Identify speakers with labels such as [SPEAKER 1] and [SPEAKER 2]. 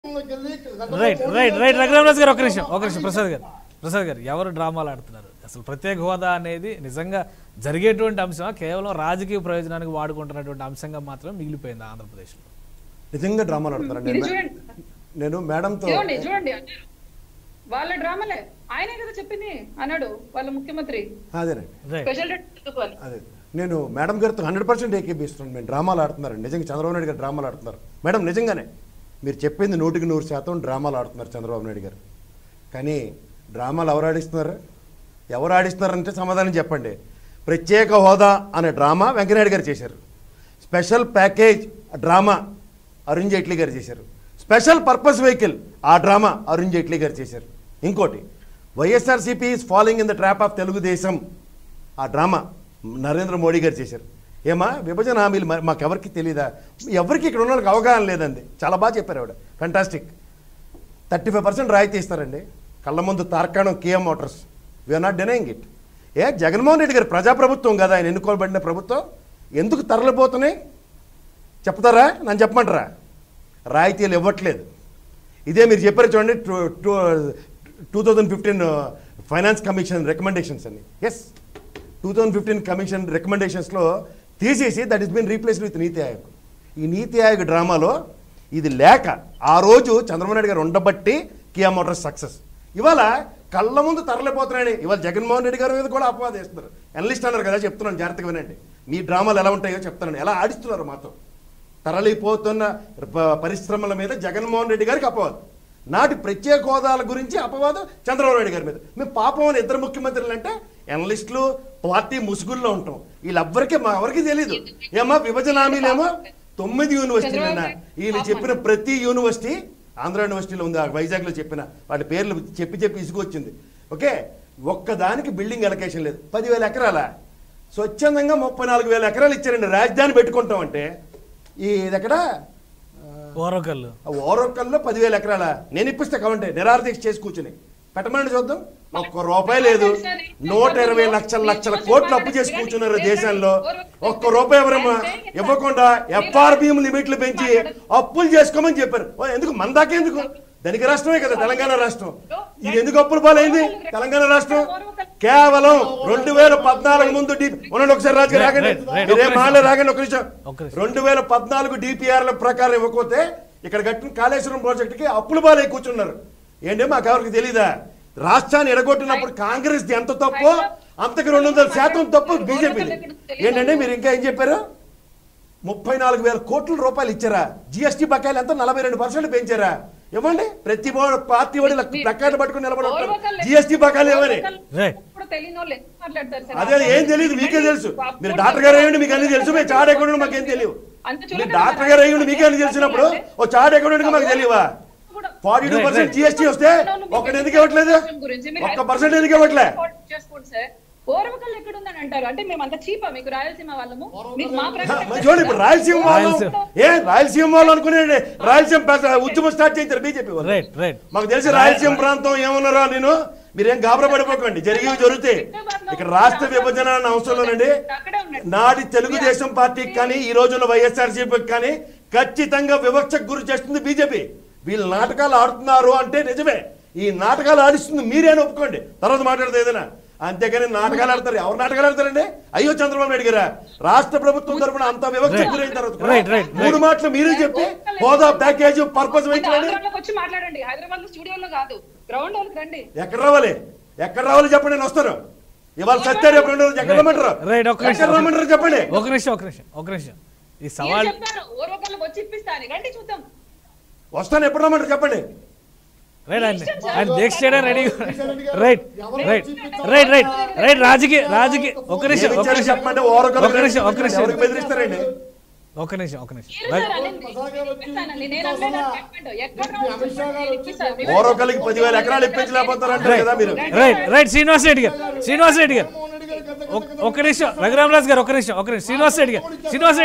[SPEAKER 1] Right right right Raghurama Raju గారు ఒక నిమిషం ఒక నిమిషం ప్రసాద్ గారు ప్రసాద్ గారు ఎవరు డ్రామాలు ఆడుతున్నారు అసలు ప్రత్యేక హోదా అనేది నిజంగా జరిగేటువంటి అంశమా కేవలం రాజకీయ ప్రయోజనానికి వాడుకుంటున్నటువంటి అంశంగా మాత్రం మిగిలిపోయింది ఆంధ్రప్రదేశ్లో
[SPEAKER 2] నిజంగా డ్రామాలు ఆడతారండి
[SPEAKER 3] ఇది
[SPEAKER 2] నేను
[SPEAKER 3] చూడండి
[SPEAKER 2] నేను మేడంతో
[SPEAKER 3] చూడండి చూడండి అన్నారు. వాళ్ళ డ్రామాలే ఆయనే కదా చెప్పింది అన్నాడు వాళ్ళ ముఖ్యమంత్రి
[SPEAKER 2] అదేనండి
[SPEAKER 1] రైట్
[SPEAKER 3] స్పెషల్ డేట్ పెట్టుకోవాలి
[SPEAKER 2] అదే నేను మేడం గారితో హండ్రెడ్ పర్సెంట్ ఏకీపిస్తున్నాను మేము డ్రామాలు ఆడుతున్నారు నిజంగా చంద్రబాబు నాయుడు గారు డ్రామాలు ఆడుతున్నారు మేడం నిజంగానే మీరు చెప్పింది నూటికి నూరు శాతం డ్రామాలు ఆడుతున్నారు చంద్రబాబు నాయుడు గారు కానీ డ్రామాలు ఎవరు ఆడిస్తున్నారు ఎవరు ఆడిస్తున్నారంటే సమాధానం చెప్పండి ప్రత్యేక హోదా అనే డ్రామా వెంకయ్యనాయుడు గారు చేశారు special package drama Arun Jaitley గారు చేశారు స్పెషల్ పర్పస్ వెహికల్ ఆ డ్రామా అరుణ్ జైట్లీ గారు చేశారు ఇంకోటి YSRCP is following in the trap of Telugu Desam ఆ డ్రామా నరేంద్ర మోడీ గారు చేశారు ఏమా విభజన హామీలు మరి మాకెవరికి తెలియదా ఎవరికి ఇక్కడ ఉన్న వాళ్ళకి అవగాహన లేదండి చాలా బాగా చెప్పారు ఆవిడ ఫంటాస్టిక్ థర్టీ ఫైవ్ పర్సెంట్ రాయితీ ఇస్తారండి కళ్ళ ముందు తార్కాణం Kia Motors we're not denying it ఏ జగన్మోహన్ రెడ్డి గారు ప్రజాప్రభుత్వం కదా ఆయన ఎన్నుకోబడిన ప్రభుత్వం ఎందుకు తరలిపోతున్నాయి చెప్తారా నన్ను చెప్పమంటారా రాయితీలు ఇవ్వట్లేదు ఇదే మీరు చెప్పారు చూడండి two two two thousand fifteen finance commission recommendations అని yes two thousand fifteen commission రికమెండేషన్స్లో తీసేసి that is been replaced with NITI Aayog ఈ నీతి ఆయోగ్ డ్రామాలో ఇది లేక ఆ రోజు చంద్రబాబు నాయుడు గారు ఉండబట్టి కియా మోటార్స్ సక్సెస్ ఇవాళ కళ్ళ ముందు తరలిపోతున్నాయని ఇవాళ జగన్మోహన్ రెడ్డి గారి మీద కూడా అపవాదం వేస్తున్నారు ఎనలిస్ట్ అన్నారు కదా చెప్తున్నాను జాగ్రత్తగా వినండి మీ డ్రామాలు ఎలా ఉంటాయో చెప్తానండి ఎలా ఆడిస్తున్నారు మాతో తరలిపోతున్న ప- పరిశ్రమల మీద జగన్మోహన్ రెడ్డి గారికి అపవాదం నాటి ప్రత్యేక హోదాల గురించి అపవాదం చంద్రబాబు నాయుడు గారి మీద మేము పాపం అని ఇద్దరు ముఖ్యమంత్రులు అంటే ఎనలిస్టులు పార్టీ ముసుగుల్లో ఉంటాం వీళ్ళెవ్వరికీ మా ఎవరికి తెలియదు ఏమో విభజన హామీలేమో తొమ్మిది యూనివర్సిటీలు అన్న వీళ్ళు చెప్పిన ప్రతి యూనివర్సిటీ ఆంధ్ర యూనివర్సిటీలో ఉంది ఆ వైజాగ్లో చెప్పిన వాటి పేర్లు చెప్పి చెప్పి ఇసుకొచ్చింది ఓకే ఒక్కదానికి బిల్డింగ్ ఎలకేషన్ లేదు పదివేల ఎకరాల స్వచ్ఛందంగా ముప్పై నాలుగు వేల ఎకరాలు ఇచ్చారండి రాజధాని పెట్టుకుంటాం అంటే ఈ ఇది ఎక్కడ
[SPEAKER 1] ఓరకల్లు
[SPEAKER 2] ఓరొక్కల్లో పదివేల ఎకరాల నేను ఇప్పిస్తే కావండి నిరార్థిక చేసి కూర్చుని పెట్టమని చూద్దాం ఒక్క రూపాయి లేదు నూట ఇరవై లక్షల లక్షల కోట్లు అప్పు చేసి కూర్చున్నారు దేశంలో ఒక్క రూపాయి ఎవరమ్మా ఇవ్వకుండా ఎఫ్ఆర్బిఎం లిమిట్లు పెంచి అప్పులు చేసుకోమని చెప్పారు ఓ, ఎందుకు మన దాకా ఎందుకు ధనిక రాష్ట్రమే కదా తెలంగాణ రాష్ట్రం ఇది ఎందుకు అప్పులు పాలైంది తెలంగాణ రాష్ట్రం కేవలం రెండు వేల పద్నాలుగు ముందు డి- ఉండండి ఒకసారి రాజు గారు రాగండి
[SPEAKER 1] రైట్, రైట్,
[SPEAKER 2] మీరేం
[SPEAKER 1] ఒక్క
[SPEAKER 2] మాలే రాగండి ఒక నిమిషం
[SPEAKER 1] ఒక్క నిమిషం.
[SPEAKER 2] రెండు వేల పద్నాలుగు డిపిఆర్ల ప్రకారం ఇవ్వకపోతే ఇక్కడ కట్టిన కాళేశ్వరం ప్రాజెక్టుకి అప్పులు బాలై కూర్చున్నారు ఏంటి మాకు ఎవరికి తెలీదా రాష్ట్రాన్ని ఎడగొట్టినప్పుడు కాంగ్రెస్ ఎంత తప్పో అంతకు రెండు వందల శాతం తప్పు బీజేపీ ఏంటంటే మీరు ఇంకా ఏం చెప్పారు ముప్పై నాలుగు వేల కోట్ల రూపాయలు ఇచ్చారా జిఎస్టీ బకాయిలు ఎంత నలభై రెండు పర్సెంట్ పెంచారా ఇవ్వండి ప్రతి వాడు పార్టీ వాడి ప్రకారం పట్టుకుని నిలబడి ఉంటారు జిఎస్టీ బకాయిలు ఏమని
[SPEAKER 1] రైట్.
[SPEAKER 3] ఇప్పుడు తెలియని వాళ్ళు ఎందుకు మాట్లాడతారు సార్?
[SPEAKER 2] అదే ఏం తెలియదు మీకే తెలుసు మీరు డాక్టర్ గారు అయ్యండి మీకు అన్ని తెలుసు మేము చాడ ఎక్కడ మాకేం తెలియదు
[SPEAKER 3] అంత
[SPEAKER 2] మీరు
[SPEAKER 3] చులకన
[SPEAKER 2] డాక్టర్ గారు అయ్యండి మీకే అన్ని తెలిసినప్పుడు ఓ చాడ ఎక్కడ మాకు తెలియవా ఫార్టీ టూ పర్సెంట్ జిఎస్టీ వస్తే ఒక్కటి ఎందుకు ఇవ్వట్లేదు ఒక్క పర్సెంట్ ఎందుకు ఇవ్వట్లే
[SPEAKER 3] చేసుకోండి సార్ ఓర్వకల్ ఎక్కడ ఉందని అంటారు అంటే మేము అంత చీపా మీకు రాయలసీమ వాళ్ళము మీకు మా ప్రకారం
[SPEAKER 2] మరి చూడండి ఇప్పుడు రాయలసీమ వాళ్ళు
[SPEAKER 1] రాయలసీమ.
[SPEAKER 2] ఏ రాయలసీమ వాళ్ళు అనుకునే రాయలసీమ పెద్ద ఉద్యమం స్టార్ట్ చేయించారు బీజేపీ వాళ్ళు
[SPEAKER 1] రైట్ రైట్
[SPEAKER 2] మాకు తెలిసి రాయలసీమ ప్రాంతం ఏమన్నారో నేను మీరేం గాబరా పడిపోకండి జరిగేవి జరుగుతాయి ఇక్కడ రాష్ట్ర విభజన అన్న అవసరంలోనండి
[SPEAKER 3] అక్కడే ఉన్నాయి
[SPEAKER 2] నాటి తెలుగుదేశం పార్టీకి కానీ ఈ రోజున వైఎస్ఆర్సీపీకి కానీ ఖచ్చితంగా వివక్షకు గురి చేస్తుంది బీజేపీ వీళ్ళు నాటకాలు ఆడుతున్నారు అంటే నిజమే ఈ నాటకాలు ఆడిస్తుంది మీరే అని ఒప్పుకోండి తర్వాత మాట్లాడితే ఏదైనా అంతేగాని నాటకాలు ఆడతారు ఎవరు నాటకాలు ఆడతారండి అయ్యో చంద్రబాబు నాయుడు గారా రాష్ట్ర ప్రభుత్వం తరపున అంత వివక్షకు గురైన తర్వాత కూడా
[SPEAKER 1] Right, right, right.
[SPEAKER 2] మూడు మాటలు మీరే చెప్పి హోదా ప్యాకేజ్ పర్పస్
[SPEAKER 3] అంటే
[SPEAKER 2] వెంటనే
[SPEAKER 3] ఆంధ్రాలోకి వచ్చి మాట్లాడండి హైదరాబాద్ లో స్టూడియోలో కాదు గ్రౌండ్ వాళ్ళకి రండి
[SPEAKER 2] ఎక్కడ రావాలి ఎక్కడ రావాలి చెప్పండి నేను వస్తాను ఇవాళ సత్యారు ఎప్పుడు ఉండదు ఎక్కడ రమ్మంటారు
[SPEAKER 1] రైట్ ఒక్క
[SPEAKER 2] ఎక్కడ
[SPEAKER 1] నిమిషం
[SPEAKER 2] రమ్మంటారు చెప్పండి
[SPEAKER 1] ఒక నిమిషం ఒక నిమిషం ఒక నిమిషం ఈ
[SPEAKER 3] నేను
[SPEAKER 1] సవాల్
[SPEAKER 3] చెప్తాను ఓర్వకల్లోకి వచ్చి ఇప్పిస్తా అని రండి చూద్దాం
[SPEAKER 2] వస్తాను ఎప్పుడు రమ్మంటారు చెప్పండి
[SPEAKER 1] రైట్ ఆయన ఆయన దీక్ష చేయడం ready right right right right right రాజకీయ రాజకీయ ఒక నిమిషం
[SPEAKER 2] ఏమి
[SPEAKER 1] ఒక
[SPEAKER 2] ఇచ్చారు
[SPEAKER 1] నిమిషం
[SPEAKER 2] చెప్పమంటే ఓరకలు
[SPEAKER 1] ఒక నిమిషం ఒక నిమిషం
[SPEAKER 2] ఎవరికి బెదిరిస్తారండి
[SPEAKER 1] ఒక నిమిషం ఒక నిమిషం
[SPEAKER 3] మీరు సార్ అనండి. నేను ఇప్పిస్తానండి. నేను అనలేదు అని చెప్పండి. ఎక్కడ రావచ్చు చెప్పండి. నేను ఇప్పిస్తాను.
[SPEAKER 2] ఓరొకరికి పదివేల ఎకరాలు ఇప్పించలేకపోతారంటారు కదా మీరు
[SPEAKER 1] రైట్ రైట్ శ్రీనివాస్ రెడ్డి గారు శ్రీనివాస్ రెడ్డి గారు ఒక- ఒక నిమిషం రఘురామరాజు గారు ఒక నిమిషం ఒక నిమిషం శ్రీనివాస్ రెడ్డి గారు శ్రీనివాస్